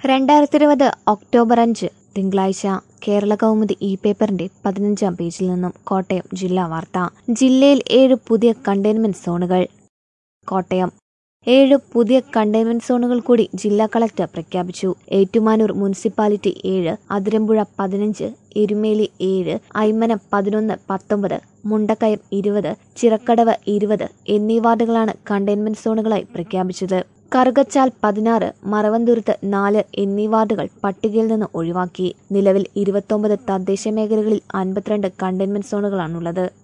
രണ്ടായിരത്തി ഇരുപത് ഒക്ടോബർ അഞ്ച് തിങ്കളാഴ്ച കേരള കൗമുദി ഇ പേപ്പറിന്റെ പതിനഞ്ചാം പേജിൽ നിന്നും കോട്ടയം ജില്ലാ വാർത്ത ജില്ലയിൽ ഏഴ് പുതിയ കണ്ടെയ്ൻമെന്റ് സോണുകൾ കോട്ടയം ഏഴ് പുതിയ കണ്ടെയ്ൻമെന്റ് സോണുകൾ കൂടി ജില്ലാ കളക്ടർ പ്രഖ്യാപിച്ചു ഏറ്റുമാനൂർ മുനിസിപ്പാലിറ്റി ഏഴ് അതിരമ്പുഴ പതിനഞ്ച് എരുമേലി ഏഴ് ഐമനം പതിനൊന്ന് പത്തൊമ്പത് മുണ്ടക്കയം ഇരുപത് ചിറക്കടവ് ഇരുപത് എന്നീ വാർഡുകളാണ് കണ്ടെയ്ൻമെന്റ് സോണുകളായി പ്രഖ്യാപിച്ചത് കറുകച്ചാൽ പതിനാറ് മറവന്തുരുത്ത് നാല് എന്നീ വാർഡുകൾ പട്ടികയിൽ നിന്ന് ഒഴിവാക്കി നിലവിൽ ഇരുപത്തൊമ്പത് തദ്ദേശ മേഖലകളിൽ അൻപത്തിരണ്ട് കണ്ടെയ്ൻമെന്റ് സോണുകളാണുള്ളത്